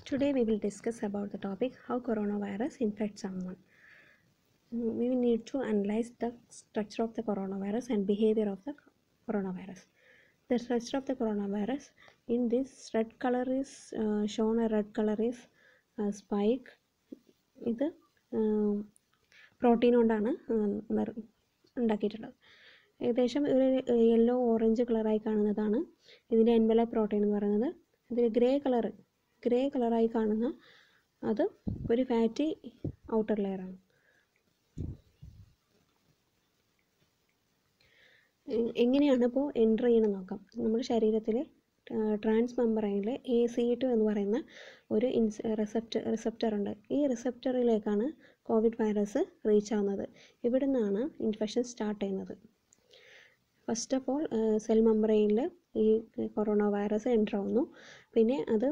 Today we will discuss about the topic how coronavirus infects someone. Mm, We will need to analyze the structure of the coronavirus and behavior of the coronavirus. The structure of the coronavirus in this red color is uh, shown a red color is uh, spike. ഇത് protein കൊണ്ടാണ് ഉം, നിർ- ഉണ്ടാക്കിയിട്ടുള്ളത് ഏകദേശം ഒരു yellow orange കളറായി കാണുന്നതാണ് ഇതിൻ്റെ എൻവല പ്രോട്ടീൻ എന്ന് പറയുന്നത് ഇതിൽ ഗ്രേ കളർ ഗ്രേ കളറായി കാണുന്ന അത് ഒരു ഫാറ്റി ഔട്ടർ ലെയറാണ് എ- എങ്ങനെയാണ് ഇപ്പോൾ എൻ്റർ ചെയ്യണം നോക്കാം നമ്മുടെ ശരീരത്തിൽ ട്രാൻസ് മെമ്പറൈനിൽ എ സി ടു എന്ന് പറയുന്ന ഒരു ഇൻസ് റിസപ്റ്റർ റിസപ്റ്റർ ഉണ്ട് ഈ റിസപ്റ്ററിലേക്കാണ് കോവിഡ് വൈറസ് റീച്ച് ആവുന്നത് ഇവിടെ നിന്നാണ് ഇൻഫെക്ഷൻ സ്റ്റാർട്ട് ചെയ്യുന്നത് ഫസ്റ്റ് ഓഫ് ഓൾ സെൽ മെമ്പറൈനിൽ ഈ കൊറോണ വൈറസ് എൻ്റർ ആവുന്നു പിന്നെ അത്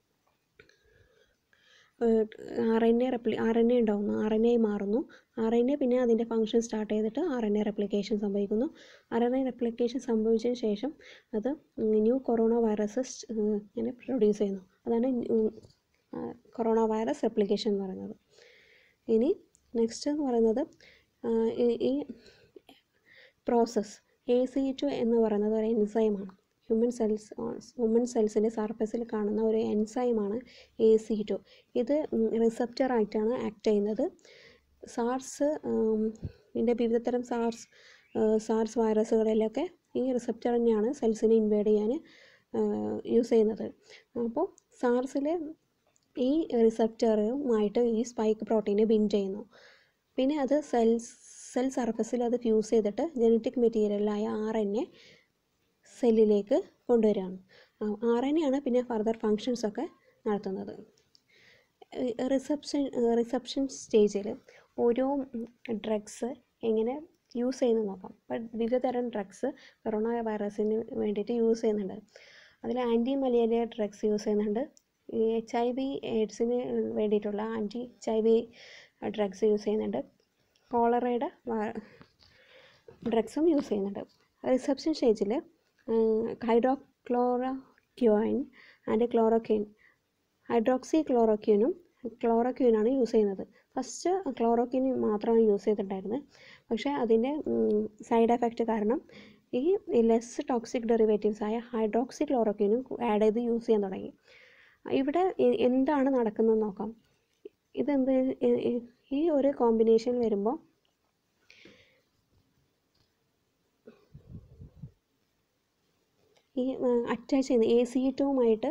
ആർ എൻ എ റെപ്ലി ആർ എൻ എ ഉണ്ടാവുന്നു ആർ എൻ എ മാറുന്നു ആർ എൻ എ പിന്നെ അതിൻ്റെ ഫങ്ഷൻ സ്റ്റാർട്ട് ചെയ്തിട്ട് ആർ എൻ എ റെപ്ലിക്കേഷൻ സംഭവിക്കുന്നു ആർ എൻ എ റെപ്ലിക്കേഷൻ സംഭവിച്ചതിന് ശേഷം അത് ന്യൂ കൊറോണ വൈറസസ് ഇങ്ങനെ പ്രൊഡ്യൂസ് ചെയ്യുന്നു അതാണ് കൊറോണ വൈറസ് റെപ്ലിക്കേഷൻ എന്ന് പറയുന്നത് ഇനി നെക്സ്റ്റ് എന്ന് പറയുന്നത് ആ, ഈ- ഈ പ്രോസസ്സ് എ സി ടു എന്ന് പറയുന്നത് ഒരു എൻസൈമാണ് ഹ്യൂമൻ സെൽസ് ഹ്യൂമൻ സെൽസിൻ്റെ സർഫസിൽ കാണുന്ന ഒരു എൻസൈമാണ് എ സി ടു ഇത് റിസപ്റ്റർ ആയിട്ടാണ് ആക്ട് ചെയ്യുന്നത് സാർസ് ഇതിൻ്റെ വിവിധതരം സാർസ് സാർസ് വൈറസുകളിലൊക്കെ ഈ റിസപ്റ്റർ തന്നെയാണ് സെൽസിനെ ഇൻവേഡ് ചെയ്യാൻ യൂസ് ചെയ്യുന്നത് അപ്പോൾ സാർസിൽ ഈ റിസപ്റ്ററുമായിട്ട് ഈ സ്പൈക്ക് പ്രോട്ടീനെ ബിൻഡ് ചെയ്യുന്നു പിന്നെ അത് സെൽസ് സെൽ സർഫസിൽ അത് ഫ്യൂസ് ചെയ്തിട്ട് ജനറ്റിക് മെറ്റീരിയലായ ആർ എൻ എ സെല്ലിലേക്ക് കൊണ്ടുവരികയാണ് ആർ എൻ എ ആണ് പിന്നെ ഫർദർ ഫങ്ഷൻസ് ഒക്കെ നടത്തുന്നത് റിസപ്ഷൻ റിസപ്ഷൻ സ്റ്റേജിൽ ഓരോ ഡ്രഗ്സ് എങ്ങനെ യൂസ് ചെയ്യുന്നത് നോക്കാം ഇപ്പം വിവിധ തരം ഡ്രഗ്സ് കൊറോണ വൈറസിന് വേണ്ടിയിട്ട് യൂസ് ചെയ്യുന്നുണ്ട് അതിൽ ആൻറ്റി മലേറിയ ഡ്രഗ്സ് യൂസ് ചെയ്യുന്നുണ്ട് ഈ എച്ച് ഐ വി എയ്ഡ്സിന് വേണ്ടിയിട്ടുള്ള anti H I V drugs use ചെയ്യുന്നുണ്ട് കോളറയുടെ ഡ്രഗ്സും യൂസ് ചെയ്യുന്നുണ്ട് റിസപ്ഷൻ സ്റ്റേജിൽ ഹൈഡ്രോക്ലോറോക്യോയിൻ ആൻഡ് ക്ലോറോക്യൂൻ ഹൈഡ്രോക്സി ക്ലോറോക്യൂനും ക്ലോറോക്യൂനാണ് യൂസ് ചെയ്യുന്നത് ഫസ്റ്റ് ക്ലോറോക്യൂൻ മാത്രമാണ് യൂസ് ചെയ്തിട്ടുണ്ടായിരുന്നത് പക്ഷേ അതിൻ്റെ സൈഡ് എഫക്റ്റ് കാരണം ഈ ലെസ് ടോക്സിക് ഡെറിവേറ്റീവ്സ് ആയ ഹൈഡ്രോക്സി ക്ലോറോക്യൂനും ആഡ് ചെയ്ത് യൂസ് ചെയ്യാൻ തുടങ്ങി ഇവിടെ എ- എന്താണ് നടക്കുന്നത് നോക്കാം ഇതെന്ത് എ- എ- ഈ ഒരു കോമ്പിനേഷൻ വരുമ്പോൾ ഈ അറ്റാച്ച് ചെയ്യുന്ന എ സി ടുവുമായിട്ട്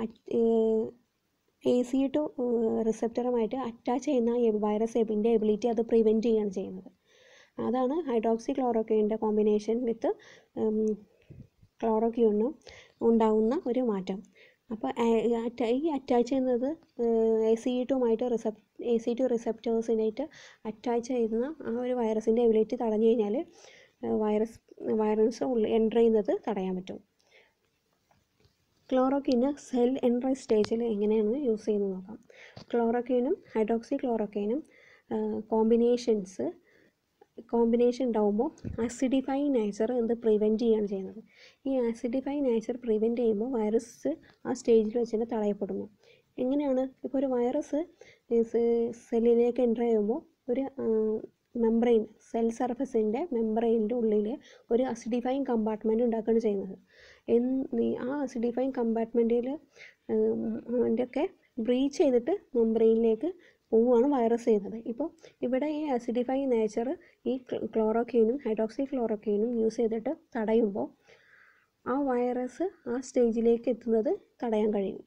എ സി ടു റിസപ്റ്ററുമായിട്ട് അറ്റാച്ച് ചെയ്യുന്ന ഈ വൈറസ് എബിൻ്റെ എബിലിറ്റി അത് പ്രിവെൻറ്റ് ചെയ്യുകയാണ് ചെയ്യുന്നത് അതാണ് ഹൈഡ്രോക്സി ക്ലോറോക്യൂണിൻ്റെ കോമ്പിനേഷൻ വിത്ത് ക്ലോറോക്യൂണിനും ഉണ്ടാകുന്ന ഒരു മാറ്റം അപ്പോൾ ഈ അറ്റാച്ച് ചെയ്യുന്നത് എ സി ടുമായിട്ട് റിസപ് എ സി ടു റിസപ്റ്റേഴ്സിനായിട്ട് അറ്റാച്ച് ചെയ്യുന്ന ആ ഒരു വൈറസിൻ്റെ എബിലിറ്റി തടഞ്ഞു കഴിഞ്ഞാൽ വൈറസ് വൈറസ് ഉള്ളിൽ എൻ്റർ ചെയ്യുന്നത് തടയാൻ പറ്റും ക്ലോറോക്വിന് സെൽ എൻട്രി സ്റ്റേജിൽ എങ്ങനെയാണ് യൂസ് ചെയ്യുന്നത് നോക്കാം ക്ലോറോക്വിനും ഹൈഡ്രോക്സി ക്ലോറോക്വിനും കോമ്പിനേഷൻസ് കോമ്പിനേഷൻ ഉണ്ടാകുമ്പോൾ ആസിഡിഫൈ നേച്ചർ എന്ത് പ്രിവെൻറ്റ് ചെയ്യുകയാണ് ചെയ്യുന്നത് ഈ ആസിഡിഫൈ നേച്ചർ പ്രിവെൻറ്റ് ചെയ്യുമ്പോൾ വൈറസ് ആ സ്റ്റേജിൽ വെച്ച് തന്നെ തടയപ്പെടുന്നു എങ്ങനെയാണ് ഇപ്പോൾ ഒരു വൈറസ് സെല്ലിലേക്ക് എൻ്റർ ചെയ്യുമ്പോൾ ഒരു മെംബ്രെയിൻ സെൽ സർഫസിൻ്റെ മെംബ്രെയിനിൻ്റെ ഉള്ളിൽ ഒരു അസിഡിഫൈങ് കമ്പാർട്ട്മെൻറ്റ് ഉണ്ടാക്കുകയാണ് ചെയ്യുന്നത് എന്ന് ആ അസിഡിഫൈങ് കമ്പാർട്ട്മെൻറ്റിൽ അതിൻ്റെയൊക്കെ ബ്രീച്ച് ചെയ്തിട്ട് മെംബ്രെയിനിലേക്ക് പോവുകയാണ് വൈറസ് ചെയ്യുന്നത് ഇപ്പോൾ ഇവിടെ ഈ അസിഡിഫൈ നേച്ചർ ഈ ക്ലോറോക്യൂനും ഹൈഡ്രോക്സി ക്ലോറോക്യൂനും യൂസ് ചെയ്തിട്ട് തടയുമ്പോൾ ആ വൈറസ് ആ സ്റ്റേജിലേക്ക് എത്തുന്നത് തടയാൻ കഴിയും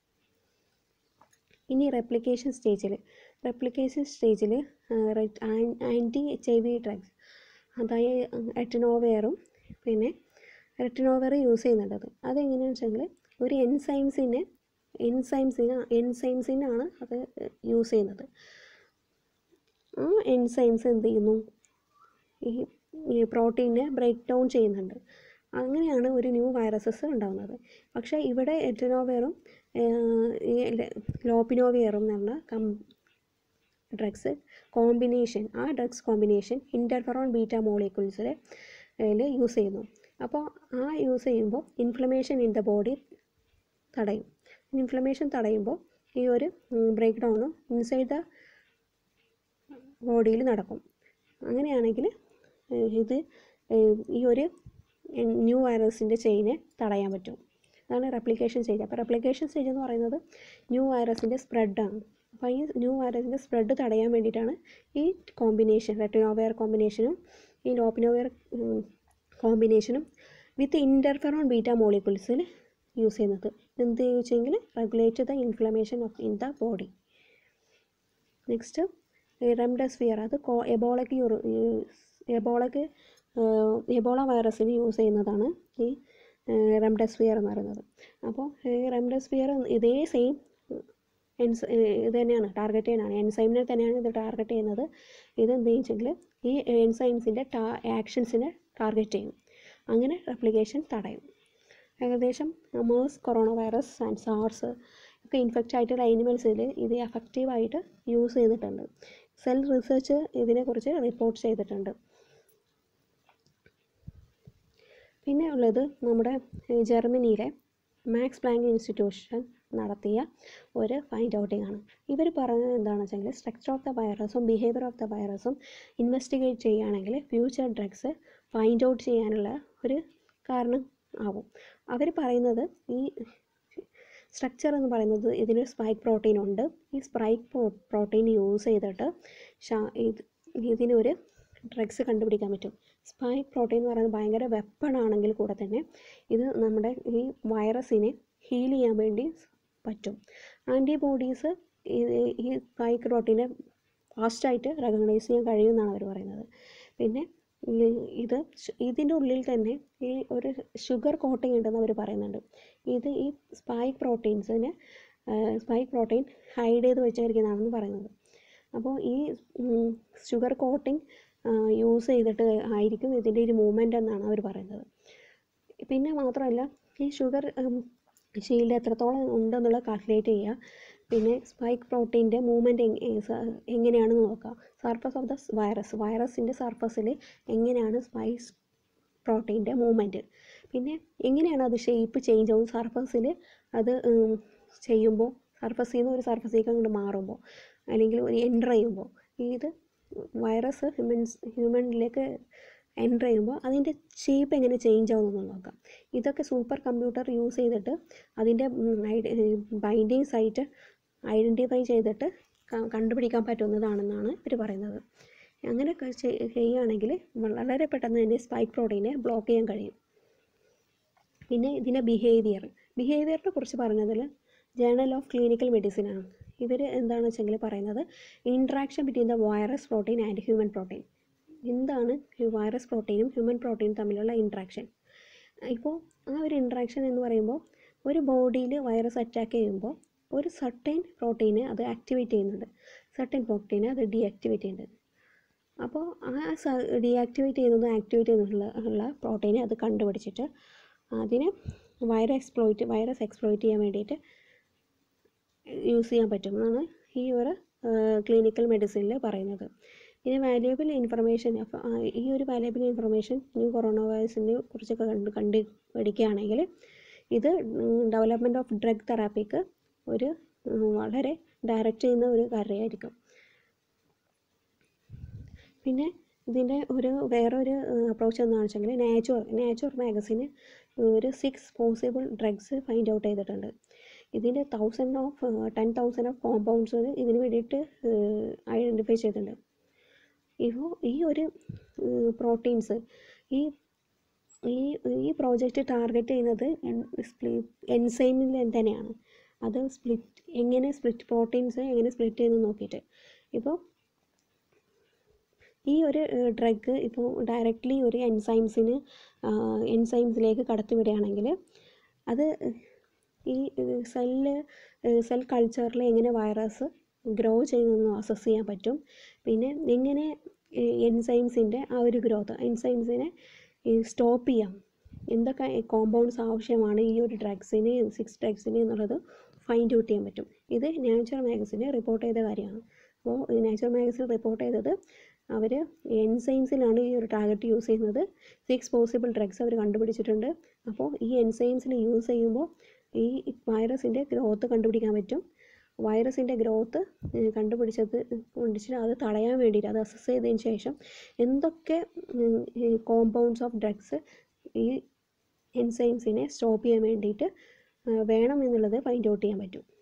ഇനി റെപ്ലിക്കേഷൻ സ്റ്റേജിൽ റെപ്ലിക്കേഷൻ സ്റ്റേജിൽ anti H I V drugs അതായത് എറ്റനോവെയറും പിന്നെ റെറ്റിനോവെയർ യൂസ് ചെയ്യുന്നുണ്ട് അത് അതെങ്ങനെയാണെന്ന് വെച്ചെങ്കിൽ ഒരു എൻസൈംസിനെ എൻസൈംസിന് എൻസൈംസിനാണ് അത് യൂസ് ചെയ്യുന്നത് ആ എൻസൈംസ് എന്ത് ചെയ്യുന്നു ഈ ഈ പ്രോട്ടീനെ ബ്രേക്ക് ഡൗൺ ചെയ്യുന്നുണ്ട് അങ്ങനെയാണ് ഒരു ന്യൂ വൈറസസ് ഉണ്ടാകുന്നത് പക്ഷേ ഇവിടെ എറ്റനോവെയറും ഈ ലോപ്പിനോവിയറും എന്ന് പറഞ്ഞ കം ഡ്രഗ്സ് കോമ്പിനേഷൻ ആ ഡ്രഗ്സ് കോമ്പിനേഷൻ ഇൻ്റർഫെറോൺ ബീറ്റ മോളിക്യൂൾസിൽ യൂസ് ചെയ്യുന്നു അപ്പോൾ ആ യൂസ് ചെയ്യുമ്പോൾ ഇൻഫ്ലമേഷൻ ഇൻ ദ ബോഡി തടയും ഇൻഫ്ലമേഷൻ തടയുമ്പോൾ ഈ ഒരു ബ്രേക്ക് ഡൗൺ ഇൻസൈഡ് ദ ബോഡിയിൽ നടക്കും അങ്ങനെയാണെങ്കിൽ ഇത് ഏഹ്, ഈ ഒരു ന്യൂ വൈറസിൻ്റെ ചെയിനെ തടയാൻ പറ്റും അതാണ് റെപ്ലിക്കേഷൻ സ്റ്റേജ് അപ്പോൾ റെപ്ലിക്കേഷൻ സ്റ്റേജ് എന്ന് പറയുന്നത് ന്യൂ വൈറസിൻ്റെ സ്പ്രെഡാണ് അപ്പോൾ ഈ ന്യൂ വൈറസിൻ്റെ സ്പ്രെഡ് തടയാൻ വേണ്ടിയിട്ടാണ് ഈ കോമ്പിനേഷൻ റെറ്റിനോവെയർ കോമ്പിനേഷനും ഈ ലോപ്പിനോവെയർ കോമ്പിനേഷനും വിത്ത് ഇൻ്റർഫെറോൺ ബീറ്റ മോളിക്യൂൾസിൽ യൂസ് ചെയ്യുന്നത് എന്ത് ചോദിച്ചെങ്കിൽ regulate the inflammation of in the body next remdesivir അത് കോ എബോളയ്ക്ക് എബോളയ്ക്ക് എബോള വൈറസിന് യൂസ് ചെയ്യുന്നതാണ് ഈ റെംഡെസിവിയർ എന്ന് പറയുന്നത് അപ്പോൾ ഈ റെംഡെസിവിയർ ഇതേ സെയിം എൻസ് ഇത് തന്നെയാണ് ടാർഗറ്റ് ചെയ്യാനാണ് എൻസൈമിനെ തന്നെയാണ് ഇത് ടാർഗറ്റ് ചെയ്യുന്നത് ഇത് എന്ത് വെച്ചെങ്കിൽ ഈ എൻസൈംസിൻ്റെ ടാ ആക്ഷൻസിനെ ടാർഗറ്റ് ചെയ്യും അങ്ങനെ റെപ്ലിക്കേഷൻ തടയും ഏകദേശം MERS corona virus and SARS ഒക്കെ ഇൻഫെക്റ്റ് ആയിട്ടുള്ള ആനിമൽസിൽ ഇത് എഫക്റ്റീവായിട്ട് യൂസ് ചെയ്തിട്ടുണ്ട് സെൽ റിസർച്ച് ഇതിനെക്കുറിച്ച് റിപ്പോർട്ട് ചെയ്തിട്ടുണ്ട് പിന്നെ ഉള്ളത് നമ്മുടെ ഏഹ്, ജർമ്മനിയിലെ മാക്സ് പ്ലാങ്ക് ഇൻസ്റ്റിറ്റ്യൂഷൻ നടത്തിയ ഒരു ഫൈൻഡ് ഔട്ടിംഗ് ആണ് ഇവർ പറഞ്ഞത് എന്താണെന്ന് വെച്ചെങ്കിൽ സ്ട്രക്ചർ ഓഫ് ദ വൈറസും ബിഹേവിയർ ഓഫ് ദ വൈറസും ഇൻവെസ്റ്റിഗേറ്റ് ചെയ്യുകയാണെങ്കിൽ ഫ്യൂച്ചർ ഡ്രഗ്സ് ഫൈൻഡ് ഔട്ട് ചെയ്യാനുള്ള ഒരു കാരണം ആവും അവർ പറയുന്നത് ഈ സ്ട്രക്ചർ എന്ന് പറയുന്നത് ഇതിന് സ്പൈക്ക് പ്രോട്ടീൻ ഉണ്ട് ഈ സ്പൈക്ക് പ്രോട്ടീൻ യൂസ് ചെയ്തിട്ട് ഷാ- ഇത് ഇതിനൊരു ഡ്രഗ്സ് കണ്ടുപിടിക്കാൻ പറ്റും സ്പൈക്ക് പ്രോട്ടീൻ എന്ന് പറയുന്നത് ഭയങ്കര വെപ്പൺ ആണെങ്കിൽ കൂടെ തന്നെ ഇത് നമ്മുടെ ഈ വൈറസിനെ ഹീൽ ചെയ്യാൻ വേണ്ടി പറ്റും ആൻറ്റിബോഡീസ് ഈ സ്പൈക്ക് പ്രോട്ടീനെ ഫാസ്റ്റായിട്ട് റെക്കഗ്നൈസ് ചെയ്യാൻ കഴിയുമെന്നാണ് അവർ പറയുന്നത് പിന്നെ ഈ ഇത് ഷ്- ഇതിൻ്റെ ഉള്ളിൽ തന്നെ ഈ ഒരു ഷുഗർ കോട്ടിംഗ് ഉണ്ടെന്ന് അവർ പറയുന്നുണ്ട് ഇത് ഈ സ്പൈക്ക് പ്രോട്ടീൻസിന് സ്പൈക്ക് പ്രോട്ടീൻ ഹൈഡ് ചെയ്ത് വെച്ചിരിക്കുന്നതാണെന്ന് പറയുന്നത് അപ്പോൾ ഈ ഷുഗർ കോട്ടിംഗ് യൂസ് ചെയ്തിട്ട് ആയിരിക്കും ഇതിൻ്റെ ഒരു മൂവ്മെൻ്റ് എന്നാണ് അവർ പറയുന്നത് പിന്നെ മാത്രമല്ല ഈ ഷുഗർ ഷീൽഡ് എത്രത്തോളം ഉണ്ടെന്നുള്ളത് കാൽക്കുലേറ്റ് ചെയ്യുക പിന്നെ സ്പൈക്ക് പ്രോട്ടീൻ്റെ മൂവ്മെൻറ്റ് എങ്ങനെയാണെന്ന് നോക്കുക സർഫസ് ഓഫ് ദ വൈറസ് വൈറസിൻ്റെ സർഫസിൽ എങ്ങനെയാണ് സ്പൈസ് പ്രോട്ടീൻ്റെ മൂവ്മെൻറ്റ് പിന്നെ എങ്ങനെയാണ് അത് ഷേപ്പ് ചേഞ്ച് ആവും സർഫസിൽ അത് ഉം, ചെയ്യുമ്പോൾ സർഫസിൽ നിന്ന് ഒരു സർഫസിലേക്ക് അങ്ങോട്ട് മാറുമ്പോൾ അല്ലെങ്കിൽ എൻ്റർ ചെയ്യുമ്പോൾ ഇത് വൈറസ് ഹ്യൂമൻസ് ഹ്യൂമനിലേക്ക് എൻ്റർ ചെയ്യുമ്പോൾ അതിൻ്റെ ഷേപ്പ് എങ്ങനെ ചേഞ്ച് ആവുമെന്ന് നോക്കാം ഇതൊക്കെ സൂപ്പർ കമ്പ്യൂട്ടർ യൂസ് ചെയ്തിട്ട് അതിൻ്റെ ബൈൻഡിങ് സൈറ്റ് ഐഡൻറ്റിഫൈ ചെയ്തിട്ട് ക- കണ്ടുപിടിക്കാൻ പറ്റുന്നതാണെന്നാണ് ഇവർ പറയുന്നത് അങ്ങനെയൊക്കെ ചെയ്- ചെയ്യുകയാണെങ്കിൽ വളരെ പെട്ടെന്ന് തന്നെ സ്പൈക്ക് പ്രോട്ടീനെ ബ്ലോക്ക് ചെയ്യാൻ കഴിയും പിന്നെ ഇതിൻ്റെ ബിഹേവിയർ ബിഹേവിയറിനെ കുറിച്ച് പറഞ്ഞതിൽ ജേണൽ ഓഫ് ക്ലിനിക്കൽ മെഡിസിൻ ആണ് ഇവർ എന്താണെന്ന് വെച്ചെങ്കിൽ പറയുന്നത് interaction between the virus protein and human protein എന്താണ് ഈ വൈറസ് പ്രോട്ടീനും ഹ്യൂമൻ പ്രോട്ടീനും തമ്മിലുള്ള ഇൻട്രാക്ഷൻ ഇപ്പോൾ ആ ഒരു ഇൻട്രാക്ഷൻ എന്ന് പറയുമ്പോൾ ഒരു ബോഡിയിൽ വൈറസ് അറ്റാക്ക് ചെയ്യുമ്പോൾ ഒരു സർട്ടൈൻ പ്രോട്ടീനെ അത് ആക്ടിവേറ്റ് ചെയ്യുന്നുണ്ട് സർട്ടൈൻ പ്രോട്ടീനെ അത് ഡീആക്ടിവേറ്റ് ചെയ്യുന്നുണ്ട് അപ്പോൾ ആ ഡീആക്ടിവേറ്റ് ചെയ്യുന്നതും ആക്ടിവേറ്റ് ചെയ്യുന്നതുള്ള ഉള്ള പ്രോട്ടീനെ അത് കണ്ടുപിടിച്ചിട്ട് അതിനെ വൈറസ് എക്സ്പ്ലോയിറ്റ് വൈറസ് എക്സ്പ്ലോയിറ്റ് ചെയ്യാൻ വേണ്ടിയിട്ട് യൂസ് ചെയ്യാൻ പറ്റും എന്നാണ് ഈ ഒരു ക്ലിനിക്കൽ മെഡിസിനിൽ പറയുന്നത് പിന്നെ വാല്യുബിൾ ഇൻഫർമേഷൻ ഈ ഒരു വാല്യുബിൾ ഇൻഫർമേഷൻ ന്യൂ കൊറോണ വൈറസിനെ കുറിച്ചൊക്കെ കണ്ട് കണ്ട് പഠിക്കുകയാണെങ്കിൽ ഇത് ഡെവലപ്മെൻറ്റ് ഓഫ് ഡ്രഗ് തെറാപ്പിക്ക് ഒരു ഉം, വളരെ ഡയറക്റ്റ് ചെയ്യുന്ന ഒരു കാര്യമായിരിക്കും പിന്നെ ഇതിൻ്റെ ഒരു വേറൊരു അപ്രോച്ച് എന്താണെന്ന് വെച്ചെങ്കിൽ നാച്ചുർ നാച്ചുർ മാഗസിന് ഒരു six possible drugs find out ചെയ്തിട്ടുണ്ട് ഇതിൻ്റെ thousand of ten thousand of compounds ഇതിന് വേണ്ടിയിട്ട് ഐഡൻറ്റിഫൈ ചെയ്തിട്ടുണ്ട് ഇപ്പോൾ ഈ ഒരു പ്രോട്ടീൻസ് ഈ ഈ ഈ പ്രോജക്റ്റ് ടാർഗറ്റ് ചെയ്യുന്നത് എൻസൈമിൽ തന്നെയാണ് അത് സ്പ്ലിറ്റ് എങ്ങനെ സ്പ്ലിറ്റ് പ്രോട്ടീൻസ് എങ്ങനെ സ്പ്ലിറ്റ് ചെയ്യുന്നു നോക്കിയിട്ട് ഇപ്പോൾ ഈ ഒരു ഡ്രഗ് ഇപ്പോൾ ഡയറക്റ്റ്ലി ഒരു എൻസൈംസിന് എൻസൈംസിലേക്ക് കടത്തിവിടുകയാണെങ്കിൽ അത് ഈ സെല്ല് സെൽ കൾച്ചറിൽ എങ്ങനെ വൈറസ് ഗ്രോ ചെയ്യുന്നതെന്ന് അസസ് ചെയ്യാൻ പറ്റും പിന്നെ എങ്ങനെ എൻസൈംസിൻ്റെ ആ ഒരു ഗ്രോത്ത് എൻസൈംസിനെ സ്റ്റോപ്പ് ചെയ്യാം എന്തൊക്കെ കോമ്പൗണ്ട്സ് ആവശ്യമാണ് ഈ ഒരു ഡ്രഗ്സിന് സിക്സ് ഡ്രഗ്സിന് എന്നുള്ളത് ഫൈൻഡ് ഔട്ട് ചെയ്യാൻ പറ്റും ഇത് നാച്ചുറൽ മാഗസിന് റിപ്പോർട്ട് ചെയ്ത കാര്യമാണ് അപ്പോൾ നാച്ചുറൽ മാഗസിൻ റിപ്പോർട്ട് ചെയ്തത് അവർ എൻസൈംസിലാണ് ഈ ഒരു ടാർഗറ്റ് യൂസ് ചെയ്യുന്നത് സിക്സ് പോസിബിൾ ഡ്രഗ്സ് അവർ കണ്ടുപിടിച്ചിട്ടുണ്ട് അപ്പോൾ ഈ എൻസൈംസിൽ യൂസ് ചെയ്യുമ്പോൾ ഈ വൈറസിൻ്റെ ഗ്രോത്ത് കണ്ടുപിടിക്കാൻ പറ്റും വൈറസിൻ്റെ ഗ്രോത്ത് കണ്ടുപിടിച്ചത് പിടിച്ചിട്ട് അത് തടയാൻ വേണ്ടിയിട്ട് അത് അസസ് ചെയ്തതിന് ശേഷം എന്തൊക്കെ കോമ്പൗണ്ട്സ് ഓഫ് ഡ്രഗ്സ് ഈ എൻസൈംസിനെ സ്റ്റോപ്പ് ചെയ്യാൻ വേണ്ടിയിട്ട് വേണം എന്നുള്ളത് ഫൈൻഡ് ഔട്ട് ചെയ്യാൻ പറ്റും